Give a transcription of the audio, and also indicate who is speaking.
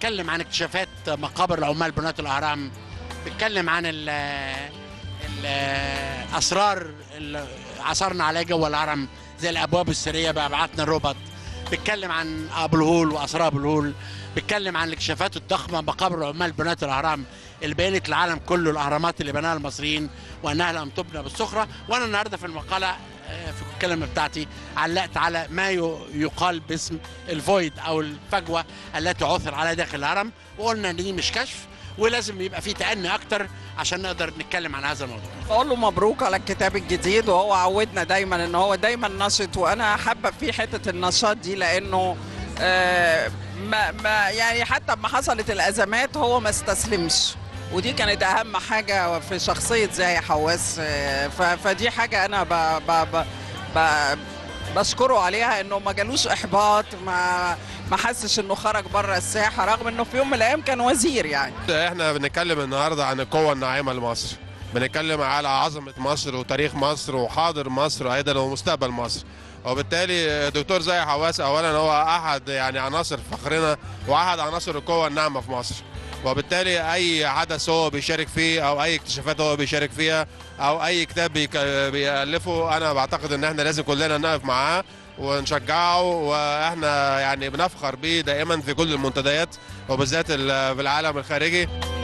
Speaker 1: بيتكلم عن اكتشافات مقابر العمال بناة الاهرام بيتكلم عن ال الاسرار اللي عثرنا عليها جوه الهرم زي الابواب السريه بابعاتنا الروبوت بيتكلم عن ابو الهول واسرار ابو الهول بيتكلم عن الاكتشافات الضخمه مقابر العمال بناة الاهرام اللي بينت العالم كله الاهرامات اللي بناها المصريين وانها لم تبنى بالصخره وانا النهارده في المقاله آه، في الكلمه بتاعتي علقت على ما ي- يقال باسم الفويد او الفجوه التي عثر عليها داخل الهرم وقلنا ان دي مش كشف ولازم يبقى في تأني اكتر عشان نقدر نتكلم عن هذا الموضوع
Speaker 2: بقول له مبروك على الكتاب الجديد وهو عودنا دايما ان هو دايما نشط وانا حابه فيه حته النشاط دي لانه آه، ما ما يعني حتى لما حصلت الازمات هو ما استسلمش ودي كانت اهم حاجه في شخصيه زي حواس آه، ف- فدي حاجه انا ب ب ب ب بشكره عليها انه ما جالوش احباط ما ما حسش انه خرج بره الساحه رغم انه في يوم من الايام كان وزير يعني
Speaker 3: احنا بنتكلم النهارده عن القوة الناعمة لمصر بنتكلم على عظمة مصر وتاريخ مصر وحاضر مصر ايضا ومستقبل مصر وبالتالي دكتور زي حواس اولا هو احد يعني عناصر فخرنا واحد عناصر القوة الناعمة في مصر وبالتالي اي حدث هو بيشارك فيه او اي اكتشافات هو بيشارك فيها او اي كتاب بيك- بيالفه انا بعتقد ان احنا لازم كلنا نقف معاه ونشجعه واحنا يعني بنفخر بيه دائما في كل المنتديات وبالذات ال- في العالم الخارجي